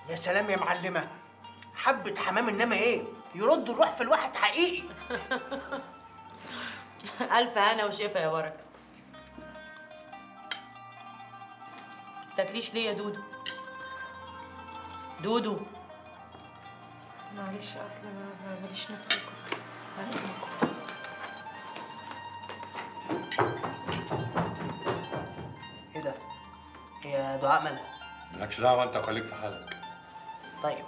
يا سلام يا معلمه حبه حمام انما ايه يرد الروح في الواحد حقيقي ألف هنا وشفا يا بركة تاكليش ليه يا دودو دودو معلش اصل ما ماليش نفسي بعد اذنكم ايه ده هي دعاء مالها مالكش دعوه انت وخليك في حالك طيب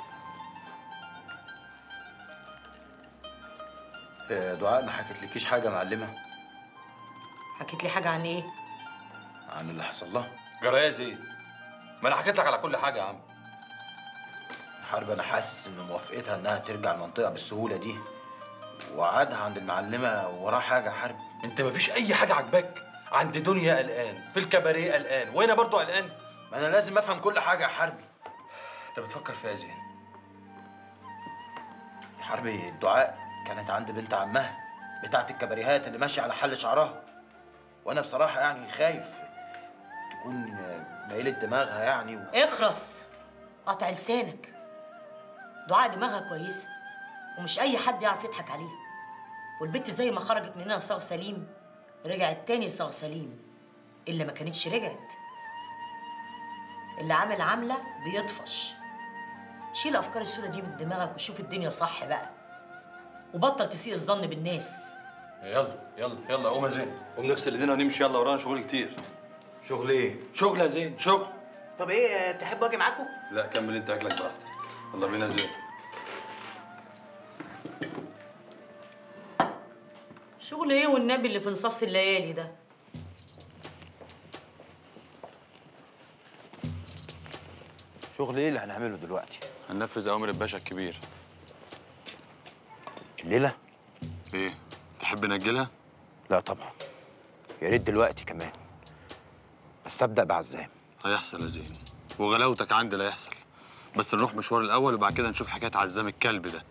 آه، دعاء ما حكتلكيش حاجه يا معلمه حكيت لي حاجة عن ايه؟ عن اللي حصل لها جرى يا زين ما انا حكيت لك على كل حاجه يا عم حرب انا حاسس ان موافقتها انها ترجع المنطقه بالسهوله دي وعادها عند المعلمه وراه حاجه حرب انت مفيش اي حاجه عجباك عند دنيا قلقان في الكباريه قلقان وهنا برضو قلقان ما انا لازم افهم كل حاجه يا حربي انت بتفكر فيها يا زين يا حربي الدعاء كانت عند بنت عمها بتاعت الكباريهات اللي ماشيه على حل شعرها وانا بصراحه يعني خايف تكون مايله دماغها يعني و... اخرس قطع لسانك دعاء دماغها كويسة ومش أي حد يعرف يضحك عليها والبنت زي ما خرجت مننا صاغ سليم رجعت تاني صاغ سليم إلا ما كانتش رجعت اللي عامل عاملة بيطفش شيل الأفكار السودة دي من دماغك وشوف الدنيا صح بقى وبطل تسيء الظن بالناس يلا يلا يلا قوم يا زين قوم نغسل ايدينا ونمشي يلا ورانا شغل كتير شغل ايه؟ شغل يا زين شغل طب ايه تحبوا اجي معاكم لا كمل انت اكلك براحتك يلا بينا يا زين شغل ايه والنبي اللي في نصاص الليالي ده شغل ايه اللي هنعمله دلوقتي؟ هننفذ اوامر الباشا الكبير الليله؟ ايه تحب نجلها لا طبعا يا ريت دلوقتي كمان بس ابدا بعزام هيحصل يا زين وغلاوتك عندي لا يحصل بس نروح مشوار الاول وبعد كده نشوف حكايه عزام الكلب ده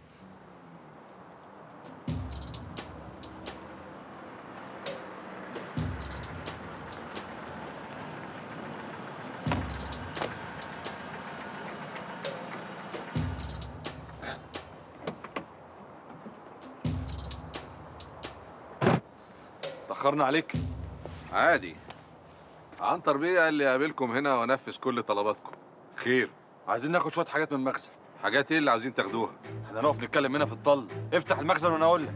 تأخرنا عليك عادي عنتر بيه قال لي اقابلكم هنا وانفذ كل طلباتكم خير عايزين ناخد شويه حاجات من المخزن حاجات ايه اللي عاوزين تاخدوها احنا نقف نتكلم هنا في الطل افتح المخزن وانا اقول لك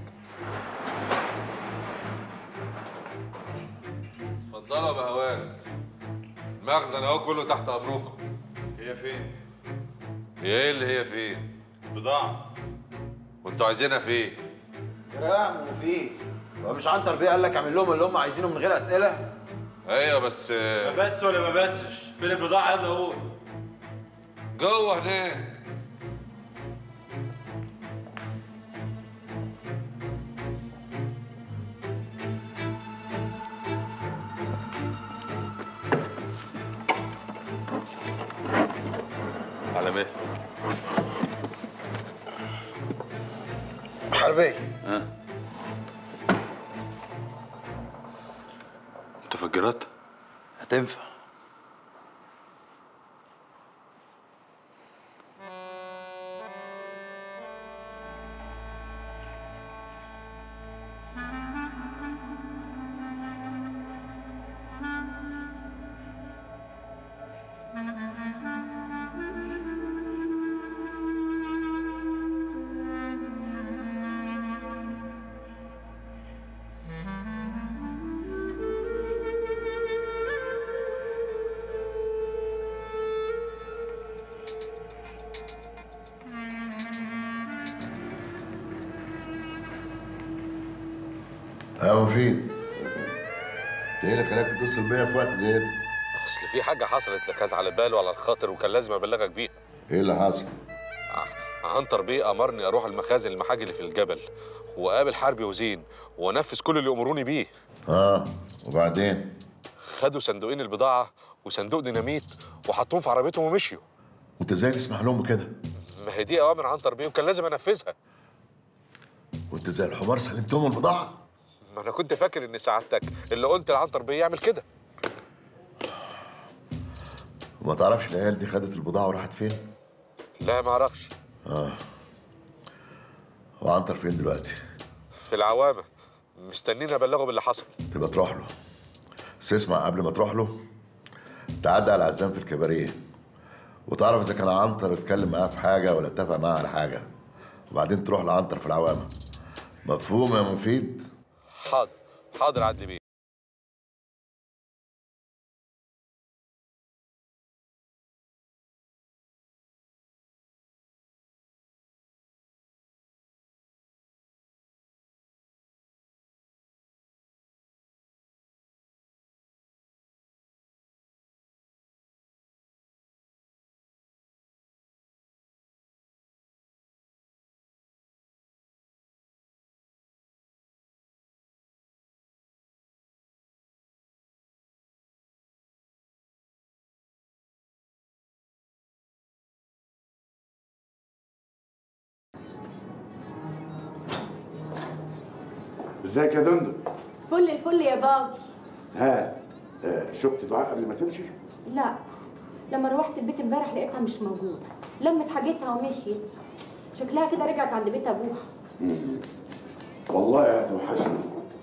اتفضلوا يا بهوات المخزن اهو كله تحت امركم هي فين هي ايه اللي هي فين بضاعه وانتوا عايزينها فين كرام وفيه هو مش عنتر بيه قال لك اعمل لهم اللي هم عايزينه من غير اسئله؟ ايوه بس آه، بس ولا ما بسش فين البضاعه يلا قول جوه هناك على مهل حربي متفجرات هتنفع يا مفيد انت ايه اللي خلاك تتصل بيا في وقت زي ده؟ اصل في حاجه حصلت لا كانت على باله وعلى الخاطر وكان لازم ابلغك بيها ايه اللي حصل؟ عنتر بيه امرني اروح المخازن المحاجي اللي في الجبل واقابل حربي وزين وانفذ كل اللي امروني بيه اه وبعدين؟ خدوا صندوقين البضاعه وصندوق ديناميت وحطوهم في عربيتهم ومشيوا وانت ازاي تسمح لهم بكده؟ ما هي دي اوامر عنتر بيه وكان لازم انفذها وانت زي الحمار سلمتهم البضاعه؟ ما انا كنت فاكر ان سعادتك اللي قلت لعنتر بيه يعمل كده وما تعرفش العيال دي خدت البضاعه وراحت فين؟ لا ما اعرفش هو عنتر فين دلوقتي في العوامه مستنيين ابلغه باللي حصل تبقى تروح له بس اسمع قبل ما تروح له تعدي على عزام في الكباريه وتعرف اذا كان عنتر اتكلم معاه في حاجه ولا اتفق معاه على حاجه وبعدين تروح لعنتر في العوامه مفهوم يا مفيد حاضر حاضر عدلي بيه ازيك يا دندن فل الفل يا بابي ها آه، شفت دعاء قبل ما تمشي لا لما روحت البيت امبارح لقيتها مش موجوده لمت حاجتها ومشيت شكلها كده رجعت عند بيت ابوها والله هتوحشني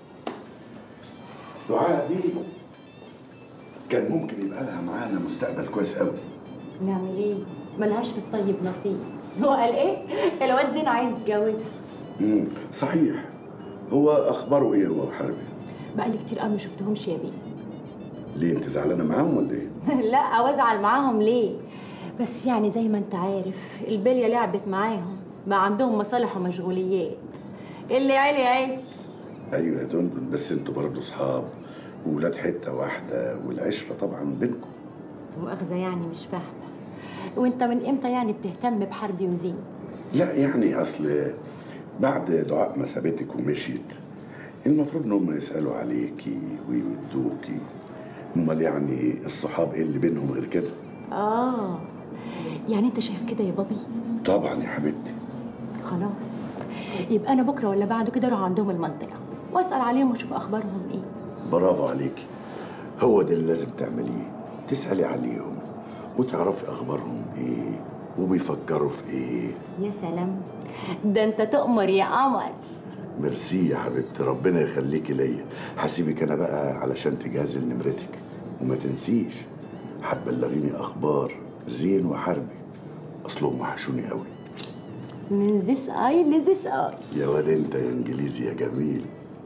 دعاء دي كان ممكن يبقى لها معانا مستقبل كويس قوي نعمل ايه ملهاش في الطيب نصيب هو قال ايه الواد زين عايز يتجوزها مم. صحيح هو اخباره ايه هو وحربي بقالي كتير قوي ما شفتهمش يا بيه ليه انت زعلانه معاهم ولا ايه لا وازعل معاهم ليه بس يعني زي ما انت عارف البليه لعبت معاهم بقى عندهم مصالح ومشغوليات اللي عيلي عيلي ايوه يا دندن بس انتوا برضه اصحاب وولاد حته واحده والعشره طبعا بينكم مؤاخذه يعني مش فاهمه وانت من امتى يعني بتهتم بحربي وزين لا يعني اصل بعد دعاء ما سابتك ومشيت المفروض ان هم يسالوا عليكي ويودوكي امال يعني الصحاب ايه اللي بينهم غير كده اه يعني انت شايف كده يا بابي طبعا يا حبيبتي خلاص يبقى انا بكره ولا بعده كده اروح عندهم المنطقه واسال عليهم واشوف اخبارهم ايه برافو عليكي هو ده اللي لازم تعمليه تسالي عليهم وتعرفي اخبارهم ايه وبيفكروا في ايه يا سلام ده انت تؤمر يا قمر ميرسي يا حبيبتي ربنا يخليكي ليا هسيبك انا بقى علشان تجهزي لنمرتك وما تنسيش هتبلغيني اخبار زين وحربي اصلهم وحشوني قوي من ذيس اي لذيس اي يا واد انت يا انجليزي يا جميل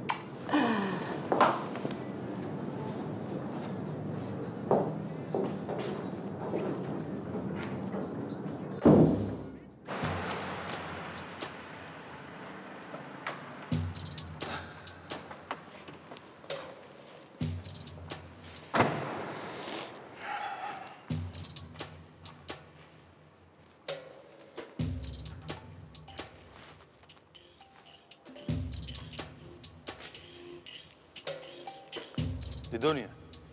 دي دنيا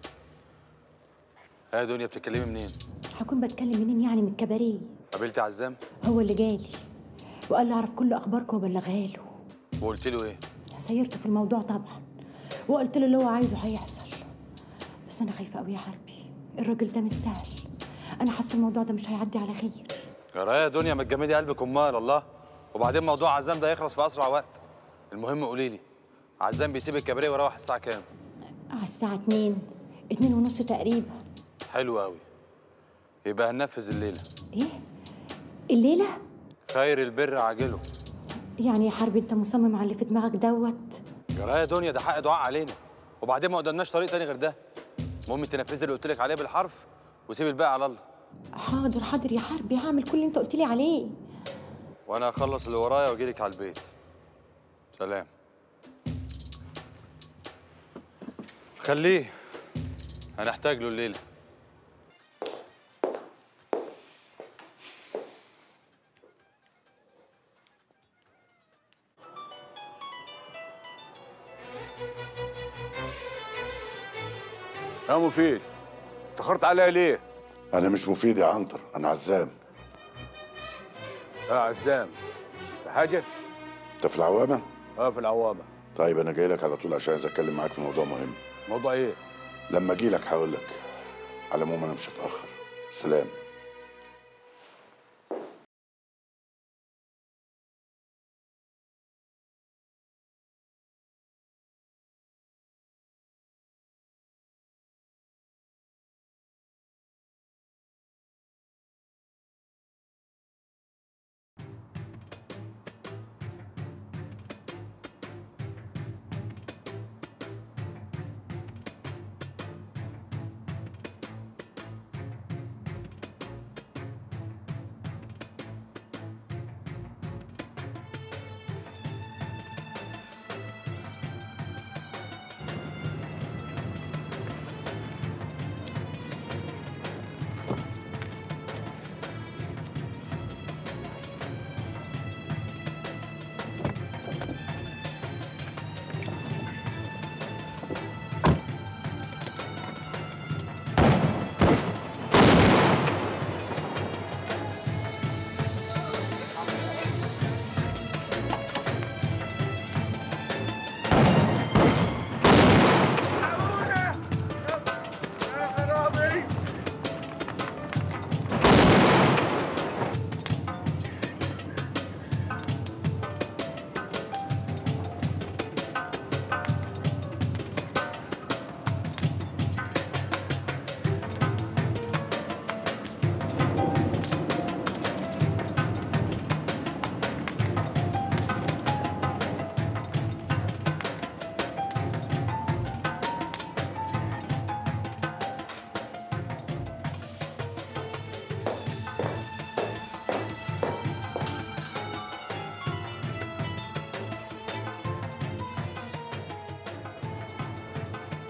ها يا دنيا بتتكلمي منين؟ هكون بتكلم منين يعني من الكباريه قابلتي عزام هو اللي جالي وقال لي اعرف كل اخباركم وبلغها له وقلت له ايه؟ سيرته في الموضوع طبعا وقلت له اللي هو عايزه هيحصل بس انا خايفه قوي يا حربي الراجل ده مش سهل انا حاسه الموضوع ده مش هيعدي على خير يا يا دنيا ما تجمدي قلبك امال الله وبعدين موضوع عزام ده يخلص في اسرع وقت المهم قولي لي عزام بيسيب الكباريه ويروح الساعه كام؟ على الساعه 2 اتنين ونص تقريبا حلو قوي يبقى هننفذ الليله ايه الليله خير البر عاجله يعني يا حربي انت مصمم على اللي في دماغك دوت يا يا دنيا ده حق دعاء علينا وبعدين ما قدامناش طريق تاني غير ده المهم تنفذي اللي قلت لك عليه بالحرف وسيب الباقي على الله حاضر حاضر يا حربي هعمل كل اللي انت قلت لي عليه وانا هخلص اللي ورايا واجي لك على البيت سلام خليه هنحتاج له الليله يا مفيد اتأخرت عليا ليه؟ انا مش مفيد يا عنتر انا عزام يا عزام في حاجة؟ انت في العوامه اه في العوامة طيب انا جاي لك على طول عشان عايز اتكلم معاك في موضوع مهم موضوع ايه؟ لما اجي لك هقول لك على العموم انا مش هتاخر سلام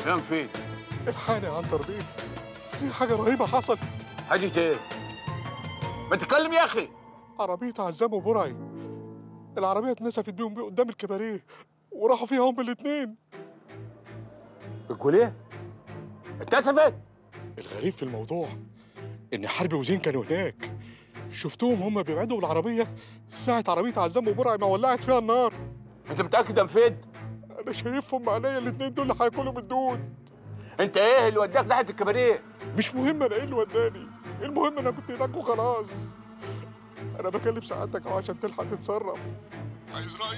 يا مفيد الحقني يا عنتر بيه في حاجة رهيبة حصلت حاجة ايه؟ ما تتكلم يا اخي عربية عزام وبرعي العربية اتنسفت بيهم بيه قدام الكباريه وراحوا فيها هم الاتنين بتقول ايه؟ اتسفت الغريب في الموضوع إن حربي وزين كانوا هناك شفتهم هم بيبعدوا بالعربية ساعة عربية عزام وبرعي ما ولعت فيها النار انت متأكد يا مفيد؟ أنا شايفهم عينيا الاتنين دول اللي هياكلوا من الدود انت ايه اللي وداك ناحية الكباريه؟ مش مهم أنا إيه اللي وداني المهم أنا كنت هناك وخلاص أنا بكلم سعادتك أهو عشان تلحق تتصرف عايز رأيي؟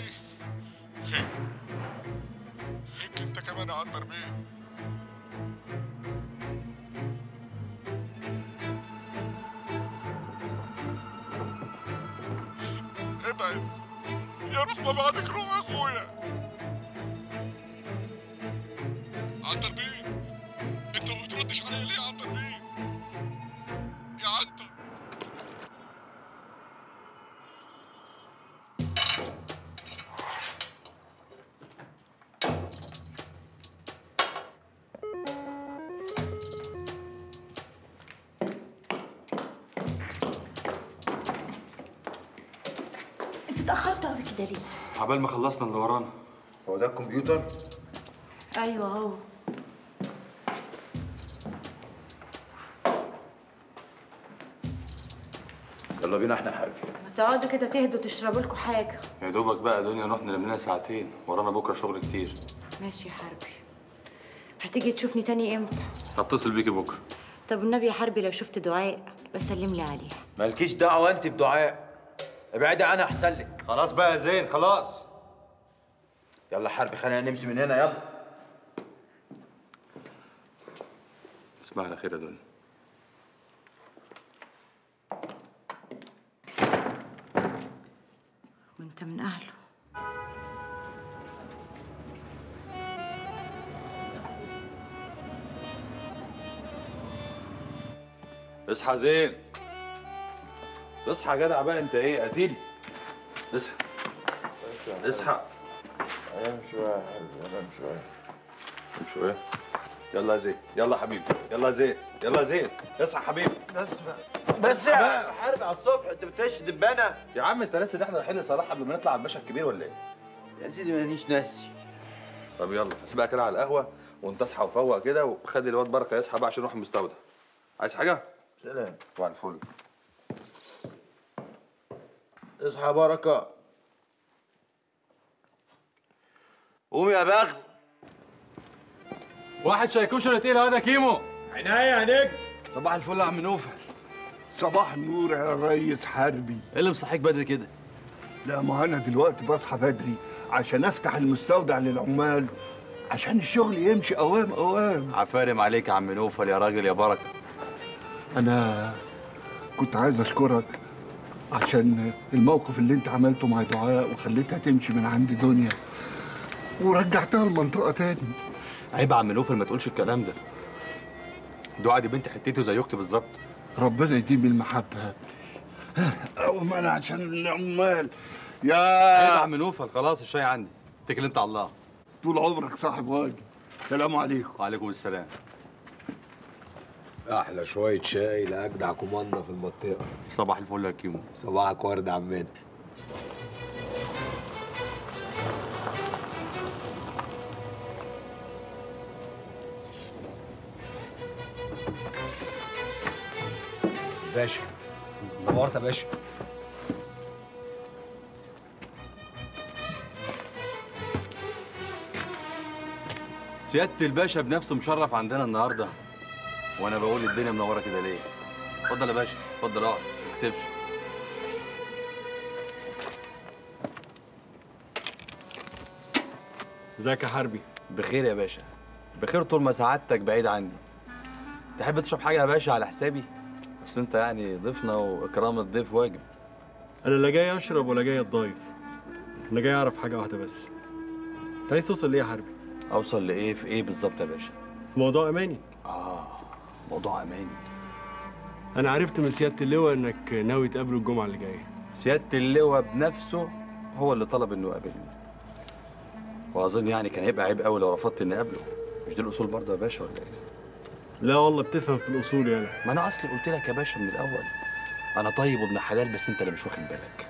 هيك أنت كمان يا عنتر بيه ابعد يا روح ما بعدك روح يا اخويا عنتر بيه انت ما بتردش عليا ليه يا عنتر بيه يا عنتر انت اتاخرت قوي كده ليه عبال ما خلصنا اللي ورانا هو ده الكمبيوتر ايوه اهو يلا بينا احنا يا حبيبي ما تقعدوا كده تهدوا تشربوا لكم حاجه يا دوبك بقى دنيا نروح ننام لنا ساعتين ورانا بكره شغل كتير ماشي يا حربي هتيجي تشوفني تاني امتى هتصل بيكي بكره طب والنبي يا حربي لو شفت دعاء بسلم لي عليها مالكيش دعوه انت بدعاء ابعدي عنها احسن لك خلاص بقى يا زين خلاص يلا يا حربي خلينا نمشي من هنا يلا تصبح على خير يا دنيا وانت من اهله اصحى زين اصحى يا جدع بقى انت ايه قتيلي اصحى اصحى انام شويه يا حبيبي انام شويه انام شويه يلا يا زين يلا يا حبيبي يلا يا زين يلا يا زين اصحى يا حبيبي بس بس يا حربي على الصبح انت بتعيش دبانه يا عم انت ناسي ان احنا رايحين لصلاح قبل ما نطلع على الباشا الكبير ولا ايه؟ يا سيدي مانيش ناسي طب يلا هسيبها كده على القهوه وانت اصحى وفوق كده وخلي الواد بركه يصحى بقى عشان نروح المستودع عايز حاجه؟ سلام صباح الفل اصحى يا بركه قوم يا بخت واحد شاي كشري تقيل هذا كيمو عناية يا نجم صباح الفل يا عم نوفل صباح النور يا ريس حربي ايه اللي مصحيك بدري كده؟ لا ما انا دلوقتي بصحى بدري عشان افتح المستودع للعمال عشان الشغل يمشي اوام اوام عفارم عليك يا عم نوفل يا راجل يا بركه انا كنت عايز اشكرك عشان الموقف اللي انت عملته مع دعاء وخليتها تمشي من عند دنيا ورجعتها المنطقه تاني عيب يا عم نوفل ما تقولش الكلام ده دعاء دي بنت حتته زي اختي بالظبط ربنا يديم المحبه او ما انا عشان العمال عيب يا يا عم نوفل خلاص الشاي عندي اتكل انت على الله طول عمرك صاحب واجب سلام عليكم وعليكم السلام احلى شويه شاي لاجدع كوماندا في المنطقه صباح الفل يا كيمو صباحك ورد عمنا باشا نورت يا باشا سيادة الباشا بنفسه مشرف عندنا النهارده وانا بقول الدنيا منوره كده ليه اتفضل يا باشا اتفضل اقعد ما تكسفش ازيك يا حربي بخير يا باشا بخير طول ما سعادتك بعيد عني تحب تشرب حاجه يا باشا على حسابي اصل انت يعني ضيفنا واكرام الضيف واجب انا لا جاي اشرب ولا جاي اتضايف انا جاي اعرف حاجه واحده بس انت عايز توصل ليه يا حربي اوصل لايه في ايه بالظبط يا باشا في موضوع اماني اه موضوع اماني انا عرفت من سياده اللواء انك ناوي تقابله الجمعه اللي جايه سياده اللواء بنفسه هو اللي طلب انه يقابلني واظن يعني كان هيبقى عيب قوي لو رفضت اني اقابله مش دي الاصول برضه يا باشا ولا ايه لا والله بتفهم في الاصول يالا ما انا اصلي قلت لك يا باشا من الاول انا طيب وابن حلال بس انت اللي مش واخد بالك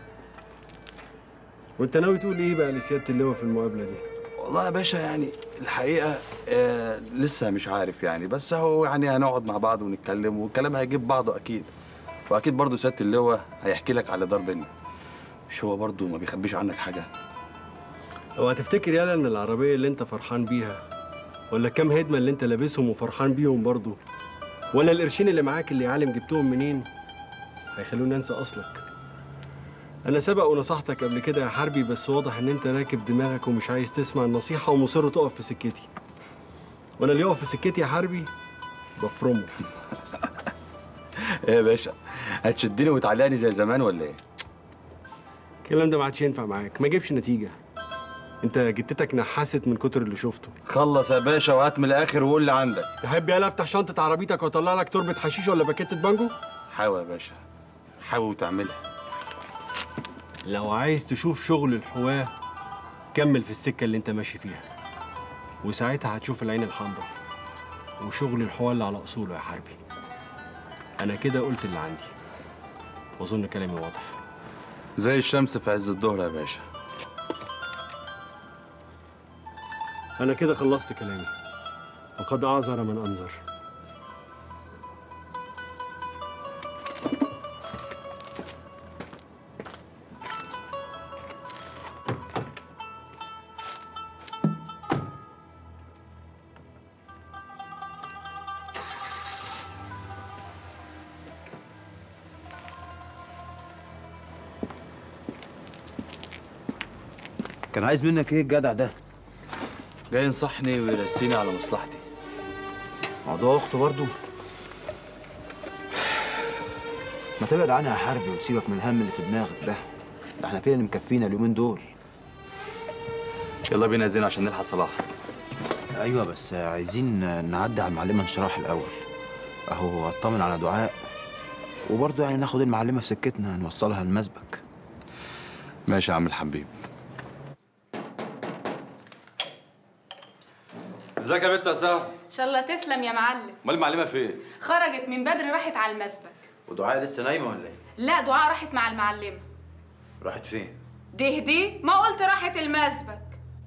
وانت ناوي تقول ايه بقى لسياده اللواء في المقابله دي والله يا باشا يعني الحقيقه آه لسه مش عارف يعني بس هو يعني هنقعد مع بعض ونتكلم والكلام هيجيب بعضه اكيد واكيد برضه سياده اللواء هيحكي لك على دار بينا مش هو برضه ما بيخبيش عنك حاجه هو هتفتكر يالا ان العربيه اللي انت فرحان بيها ولا الكام هدمه اللي انت لابسهم وفرحان بيهم برضو ولا القرشين اللي معاك اللي يا عالم جبتهم منين هيخلوني انسى اصلك انا سبق ونصحتك قبل كده يا حربي بس واضح ان انت راكب دماغك ومش عايز تسمع النصيحه ومصر تقف في سكتي وانا اللي يقف في سكتي يا حربي بفرمه ايه يا باشا هتشدني وتعلقني زي زمان ولا ايه الكلام ده ما عادش ينفع معاك ما جابش نتيجه انت جتتك نحست من كتر اللي شفته خلص يا باشا وهات من الاخر وقول اللي عندك تحب يالا افتح شنطه عربيتك واطلع لك تربه حشيش ولا باكيتة بانجو حاول يا باشا حاول وتعملها لو عايز تشوف شغل الحواه كمل في السكه اللي انت ماشي فيها وساعتها هتشوف العين الحمراء وشغل الحواه اللي على اصوله يا حربي انا كده قلت اللي عندي واظن كلامي واضح زي الشمس في عز الظهر يا باشا انا كده خلصت كلامي وقد اعذر من انذر كان عايز منك ايه الجدع ده؟ جاي ينصحني ويرسيني على مصلحتي موضوع اخته برضو ما تبعد عنها يا حربي وتسيبك من الهم اللي في دماغك ده ده احنا فين اللي مكفينا اليومين دول يلا بينا يا زين عشان نلحق صلاح ايوه بس عايزين نعدي على المعلمه انشراح الاول اهو اطمن على دعاء وبرضه يعني ناخد المعلمه في سكتنا نوصلها المسبك ماشي يا عم الحبيب ازيك يا بنت يا سهر ان شاء الله تسلم يا معلم امال المعلمه فين خرجت من بدري راحت على المسبك ودعاء لسه نايمه ولا ايه؟ لا دعاء راحت مع المعلمه راحت فين؟ دي دي ما قلت راحت المسبك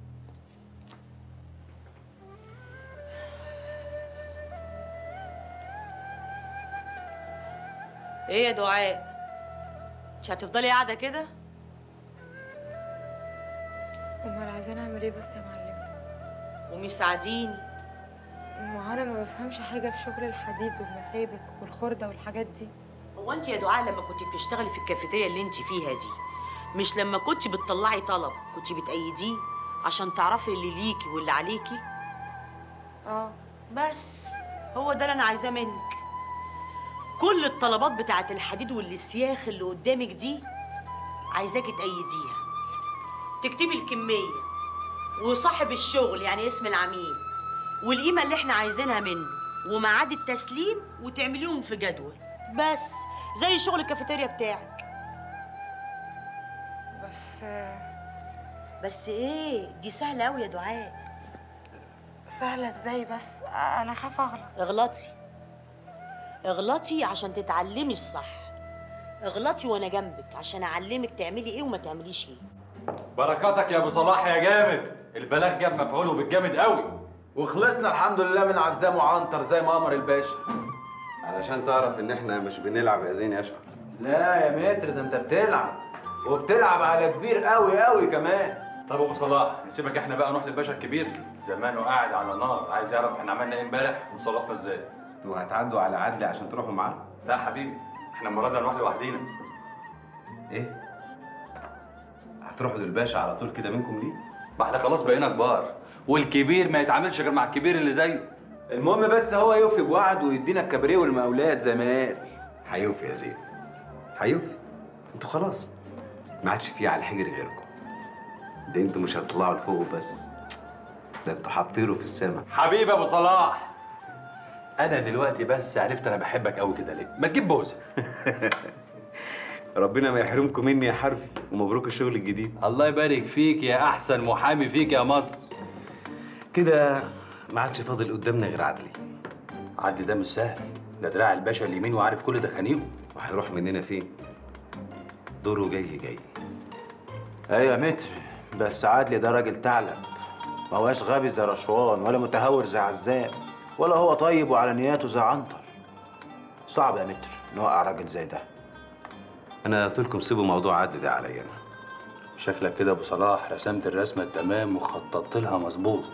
ايه يا دعاء مش هتفضلي قاعده كده امال عايزاني اعمل ايه بس يا معلمه ومش ساعديني ما انا ما بفهمش حاجه في شغل الحديد والمسابك والخرده والحاجات دي هو انت يا دعاء لما كنت بتشتغلي في الكافيتيريا اللي انت فيها دي مش لما كنت بتطلعي طلب كنت بتأيديه عشان تعرفي اللي ليكي واللي عليكي اه بس هو ده اللي انا عايزاه منك كل الطلبات بتاعت الحديد والسياخ اللي قدامك دي عايزاكي تأيديها تكتبي الكمية وصاحب الشغل يعني اسم العميل والقيمة اللي احنا عايزينها منه وميعاد التسليم وتعمليهم في جدول بس زي شغل الكافيتيريا بتاعك بس بس ايه دي سهلة قوي يا دعاء سهله ازاي بس انا خاف اغلط اغلطي اغلطي عشان تتعلمي الصح اغلطي وانا جنبك عشان اعلمك تعملي ايه وما تعمليش ايه بركاتك يا ابو صلاح يا جامد البلاغ جاب مفعوله بالجامد قوي وخلصنا الحمد لله من عزام وعنتر زي ما امر الباشا علشان تعرف ان احنا مش بنلعب يا زين يا اشقر لا يا متر ده انت بتلعب وبتلعب على كبير قوي قوي كمان طب ابو صلاح نسيبك احنا بقى نروح للباشا الكبير زمانه قاعد على نار عايز يعرف احنا عملنا ايه امبارح وصرفنا ازاي انتوا هتعدوا على عدلي عشان تروحوا معاه لا حبيبي احنا المره دي هنروح لوحدينا ايه هتروحوا للباشا على طول كده منكم ليه ما احنا خلاص بقينا كبار والكبير ما يتعاملش غير مع الكبير اللي زيه المهم بس هو يوفي بوعد ويدينا الكبريه والمقاولات زي ما قال هيوفي يا زين هيوفي انتوا خلاص ما عادش فيه على الحجر غيركم ده انتوا مش هتطلعوا لفوق بس ده انتوا هتطيروا في السماء حبيبي ابو صلاح انا دلوقتي بس عرفت انا بحبك قوي كده ليه ما تجيب بوزه ربنا ما يحرمكم مني يا حربي ومبروك الشغل الجديد الله يبارك فيك يا احسن محامي فيك يا مصر كده ما عادش فاضل قدامنا غير عدلي عدلي ده مش سهل ده دراع الباشا اليمين وعارف كل تخانيقه وهيروح مننا فين دوره جاي جاي ايوه يا متر بس عادلي ده راجل ثعلب ما هواش غبي زي رشوان ولا متهور زي عزام ولا هو طيب وعلى نياته زي عنتر صعب يا متر نوقع راجل زي ده انا قلت لكم سيبوا موضوع عدلي ده عليا انا شكلك كده ابو صلاح رسمت الرسمه التمام وخططت لها مظبوط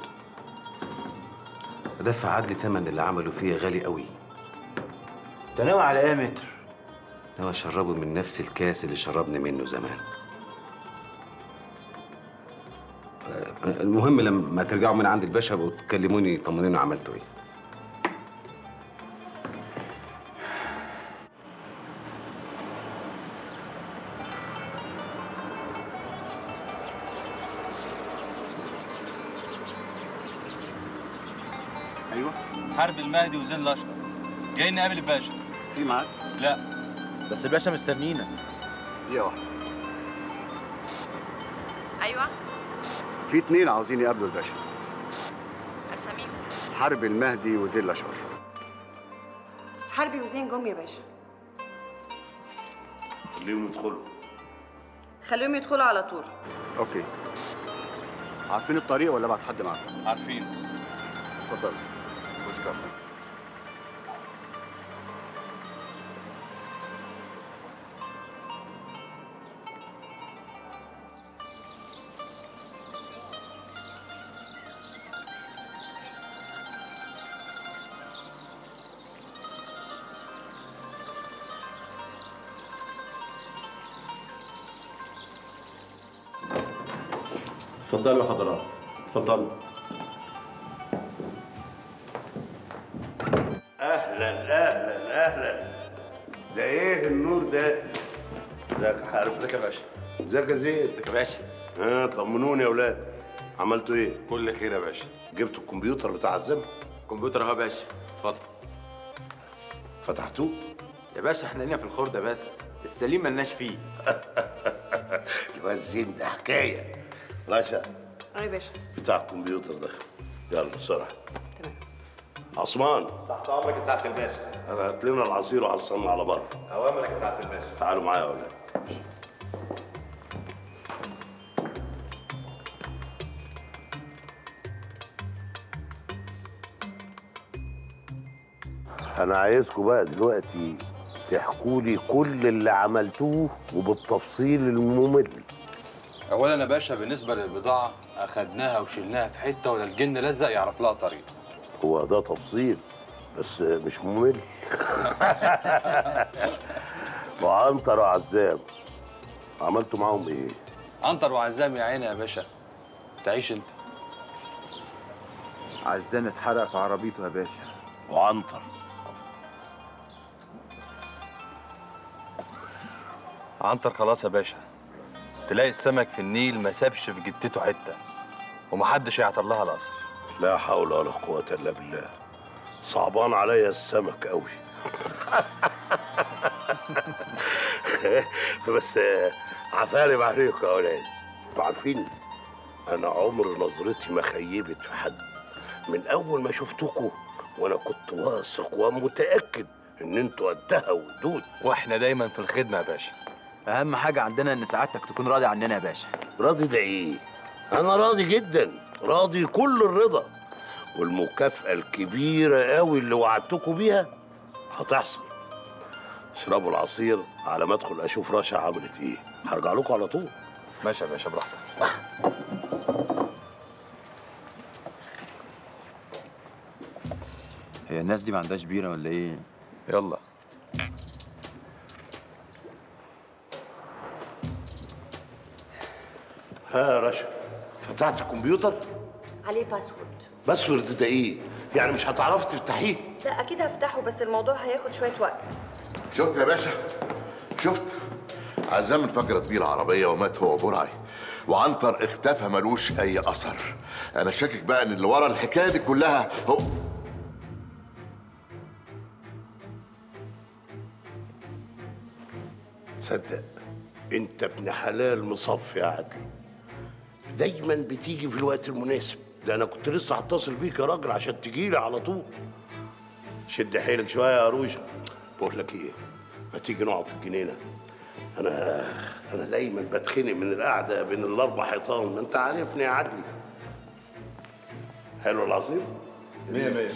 ادفع عدلي تمن اللي عمله فيا غالي قوي انت ناوي على ايه يا متر ناوي اشربه من نفس الكاس اللي شربني منه زمان آه، المهم لما ترجعوا من عند الباشا بقوا تكلموني طمنوني عملتوا ايه ايوه حرب المهدي وزين الاشقر جاي نقابل الباشا في معاك؟ لا بس الباشا مستنينا دقيقة واحدة ايوه في اتنين عاوزين يقابلوا الباشا اساميهم حرب المهدي وزين الأشقر حربي وزين جم يا باشا خليهم يدخلوا خليهم يدخلوا على طول اوكي عارفين الطريق ولا بعت حد معاكم؟ عارفين اتفضل بوشكار اتفضلوا يا حضرات اتفضلوا اهلا اهلا اهلا ده ايه النور ده ازيك يا حارب ازيك يا باشا ازيك يا زيد ازيك يا باشا ها طمنوني يا اولاد عملتوا ايه كل خير يا باشا جبتوا الكمبيوتر بتاع الزم كمبيوتر اهو يا باشا اتفضل فتحتوه يا باشا احنا لينا في الخردة بس السليم ملناش فيه الواد زين ده حكايه رشا اه يا باشا بتاع الكمبيوتر ده يلا بسرعه عثمان تحت امرك يا سعاده الباشا هات لنا العصير وحصلنا على بره اوامرك يا سعاده الباشا تعالوا معايا يا اولاد انا عايزكم بقى دلوقتي تحكوا لي كل اللي عملتوه وبالتفصيل الممل اولا يا باشا بالنسبه للبضاعه اخدناها وشلناها في حته ولا الجن لزق يعرف لها طريق هو ده تفصيل بس مش ممل وعنتر وعزام عملتوا معاهم ايه؟ عنتر وعزام يا عيني يا باشا تعيش انت عزام اتحرق في عربيته يا باشا وعنتر عنتر خلاص يا باشا تلاقي السمك في النيل ما سابش في جتته حته ومحدش يعطر لها الاثر لا حول ولا قوة إلا بالله صعبان عليا السمك قوي بس عفارم عليكم يا ولاد انتوا عارفين انا عمر نظرتي ما خيبت في حد من اول ما شفتكم وانا كنت واثق ومتاكد ان انتوا قدها ودود واحنا دايما في الخدمه يا باشا اهم حاجه عندنا ان سعادتك تكون راضي عننا يا باشا راضي ده ايه انا راضي جدا راضي كل الرضا والمكافأة الكبيرة قوي اللي وعدتكم بيها هتحصل اشربوا العصير على ما ادخل اشوف رشا عملت ايه هرجع لكم على طول ماشي يا باشا براحتك هي الناس دي ما عندهاش بيره ولا ايه يلا ها يا رشا فتحت الكمبيوتر عليه باسورد باسورد ده ايه يعني مش هتعرفي تفتحيه لا اكيد هفتحه بس الموضوع هياخد شويه وقت شفت يا باشا شفت عزام انفجرت بيه العربية ومات هو برعي وعنتر اختفى ملوش أي أثر أنا شاكك بقى إن اللي ورا الحكاية دي كلها هو تصدق انت ابن حلال مصفي يا عدلي دايما بتيجي في الوقت المناسب ده انا كنت لسه هتصل بيك يا راجل عشان تجيلي على طول شد حيلك شويه يا روشه بقول لك ايه ما تيجي نقعد في الجنينه انا انا دايما بتخنق من القعده بين الاربع حيطان ما انت عارفني يا عدلي حلو العصير مية مية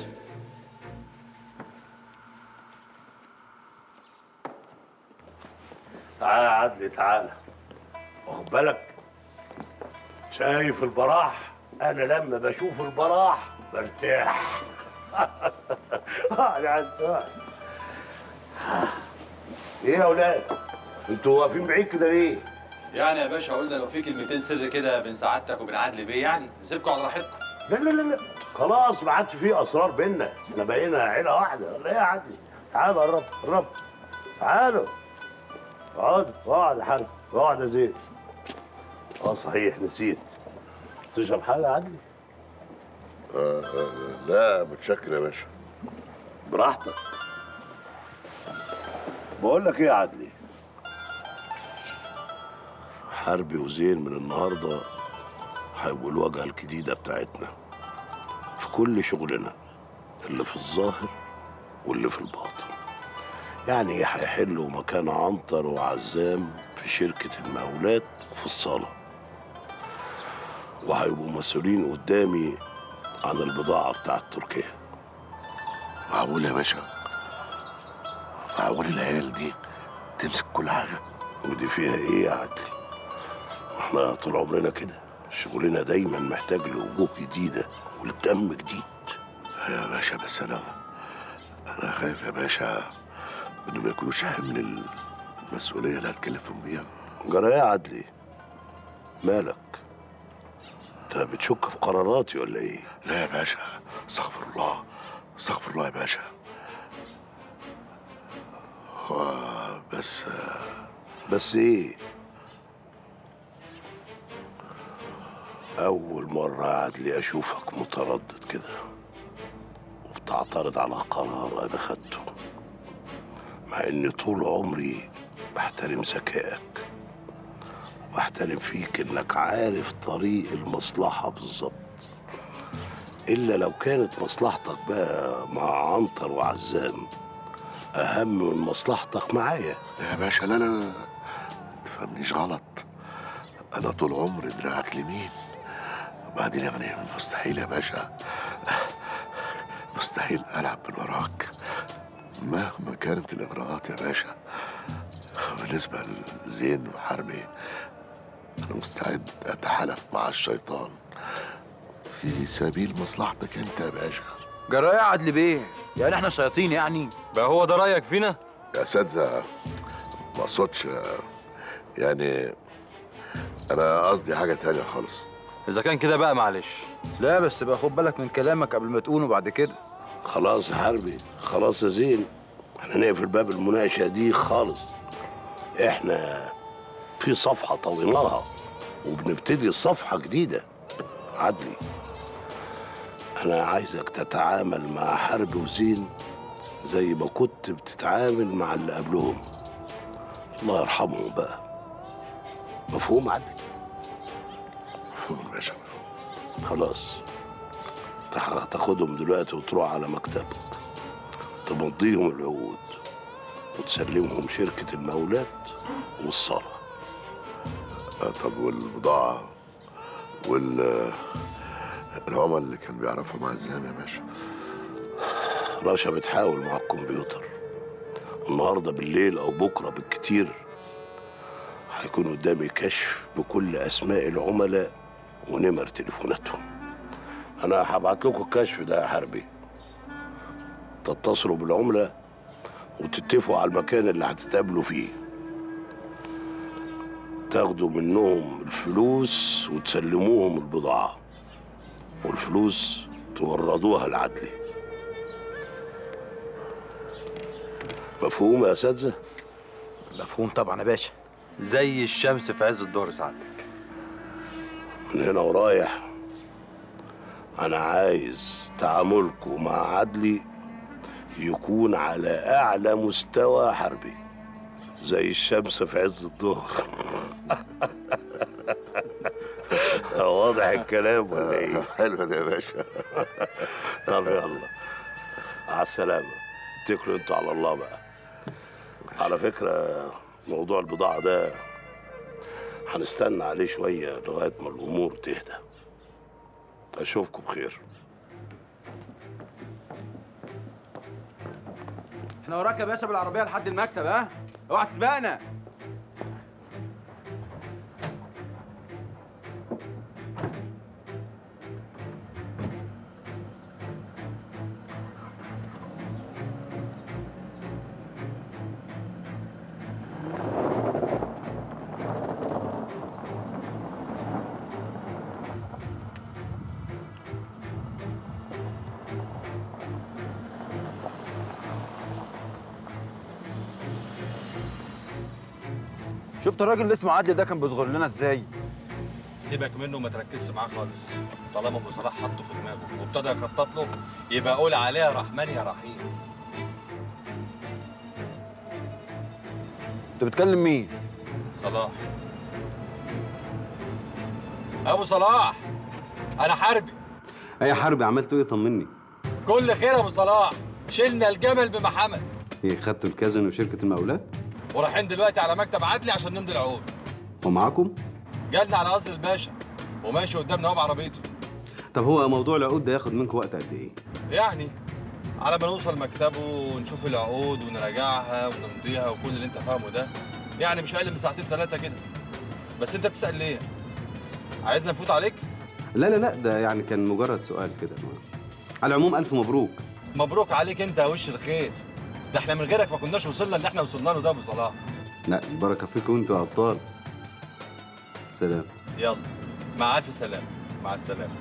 تعالى يا عدلي تعالى واخد بالك شايف البراح انا لما بشوف البراح برتاح اقعد يا عدلي اقعد. ايه يا اولاد انتوا واقفين بعيد كده ليه يعني يا باشا قلنا لو في كلمتين سر كده بين سعادتك وبين عدلي بيه يعني نسيبكم على راحتكم لا لا لا لا خلاص ما عادش فيه اسرار بينا احنا بقينا عيله واحده ولا ايه يا عدلي تعالوا قرب قرب تعالوا اقعد اقعد يا حاج اقعد يا زين اه صحيح نسيت تشرب حاجه يا عدلي آه آه لا متشكر يا باشا براحتك بقول لك ايه يا عدلي حربي وزين من النهارده هيبقوا الواجهه الجديده بتاعتنا في كل شغلنا اللي في الظاهر واللي في الباطن يعني هيحلوا مكان عنتر وعزام في شركة المقاولات وفي الصالة وهيبقوا مسؤولين قدامي عن البضاعة بتاعت تركيا معقول يا باشا معقول العيال دي تمسك كل حاجة ودي فيها ايه يا عدلي احنا طول عمرنا كده شغلنا دايما محتاج لوجوه جديدة ولدم جديد يا باشا بس انا انا خايف يا باشا ان ما يكونوش حمل المسؤولية اللي هتكلفهم بيها جرى ايه يا عدلي مالك انت بتشك في قراراتي ولا ايه لا يا باشا استغفر الله استغفر الله يا باشا هو بس بس ايه اول مرة يا عدلي اشوفك متردد كده وبتعترض على قرار انا خدته مع اني طول عمري بحترم ذكائك وبحترم فيك انك عارف طريق المصلحة بالظبط الا لو كانت مصلحتك بقى مع عنتر وعزام اهم من مصلحتك معايا يا باشا لا لا لا ما تفهمنيش غلط انا طول عمري دراعك اليمين وبعدين يعني مستحيل يا باشا مستحيل العب من وراك مهما كانت الاغراءات يا باشا بالنسبه لزين وحربي انا مستعد اتحالف مع الشيطان في سبيل مصلحتك انت يا باشا جرايه عدل بيه يعني احنا شياطين يعني بقى هو ده رايك فينا يا اساتذه ما اقصدش يعني انا قصدي حاجه تانية خالص اذا كان كده بقى معلش لا بس بقى خد بالك من كلامك قبل ما تقوله بعد كده خلاص يا حربي خلاص يا زين احنا نقفل باب المناقشه دي خالص احنا في صفحه طويناها وبنبتدي صفحه جديده عدلي انا عايزك تتعامل مع حرب وزين زي ما كنت بتتعامل مع اللي قبلهم الله يرحمهم بقى مفهوم عدلي مفهوم يا باشا خلاص تح- هتاخدهم دلوقتي وتروح على مكتبك تمضيهم العقود وتسلمهم شركة المقاولات والصالة آه، طب والبضاعه وال العمل اللي كان بيعرفها مع الزام يا باشا رشا بتحاول مع الكمبيوتر النهارده بالليل او بكره بالكتير هيكون قدامي كشف بكل اسماء العملاء ونمر تليفوناتهم انا هبعت لكم الكشف ده يا حربي تتصلوا بالعملاء وتتفقوا على المكان اللي هتتقابلوا فيه تاخدوا منهم الفلوس وتسلموهم البضاعة والفلوس توردوها لعدلي مفهوم يا اساتذه مفهوم طبعا يا باشا زي الشمس في عز الظهر سعادتك من هنا ورايح انا عايز تعاملكم مع عدلي يكون على اعلى مستوى حربي زي الشمس في عز الظهر واضح الكلام ولا ايه؟ حلو ده يا باشا طب يلا على السلامة اتكلوا انتوا على الله بقى على فكرة موضوع البضاعة ده هنستنى عليه شوية لغاية ما الأمور تهدى أشوفكم بخير احنا وراك يا باشا بالعربيه لحد المكتب ها اوعى تسبقنا شفت الراجل اللي اسمه عادل ده كان بيصغر لنا ازاي سيبك منه وما تركزش معاه خالص طالما ابو صلاح حطه في دماغه وابتدى يخطط له يبقى قول عليها رحمن يا رحيم انت بتكلم مين صلاح ابو صلاح انا حربي ايه يا حربي عملتوا ايه طمني كل خير يا ابو صلاح شلنا الجمل بمحمد ايه خدتوا الكازن وشركه المقاولات ورايحين دلوقتي على مكتب عدلي عشان نمضي العقود ومعاكم جالنا على قصر الباشا وماشي قدامنا اهو بعربيته طب هو موضوع العقود ده ياخد منكم وقت قد ايه يعني على ما نوصل مكتبه ونشوف العقود ونراجعها ونمضيها وكل اللي انت فاهمه ده يعني مش اقل من ساعتين ثلاثه كده بس انت بتسال ليه عايزنا نفوت عليك لا لا لا ده يعني كان مجرد سؤال كده على العموم الف مبروك مبروك عليك انت يا وش الخير ده احنا من غيرك ما كناش وصلنا اللي احنا وصلنا له ده ابو صلاح لا البركه فيكم انتوا يا ابطال سلام يلا مع الف سلامه مع السلامه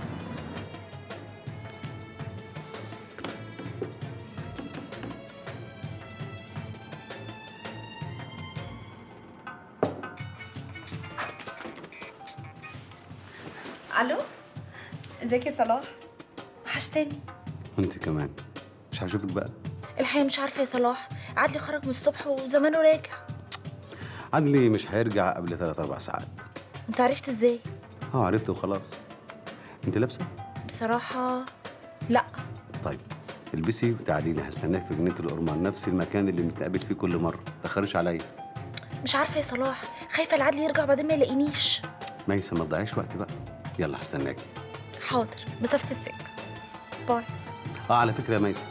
الو ازيك يا صلاح وحشتني وانت كمان مش هشوفك بقى الحقيقه مش عارفه يا صلاح عدلي خرج من الصبح وزمانه راجع عدلي مش هيرجع قبل ثلاث اربع ساعات انت عرفت ازاي اه عرفت وخلاص انت لابسه بصراحه لا طيب البسي وتعالي لي هستناك في جنينه الأورمان نفس المكان اللي بنتقابل فيه كل مره تاخرش عليا مش عارفه يا صلاح خايفه العدل يرجع بعدين ما يلاقينيش ميسه ما تضيعيش وقت بقى يلا هستناكي حاضر مسافه السكه باي اه على فكره يا ميسه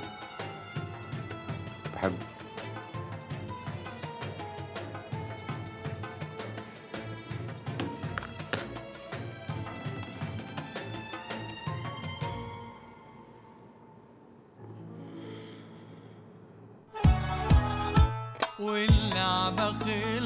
بحب واللعبة خلصت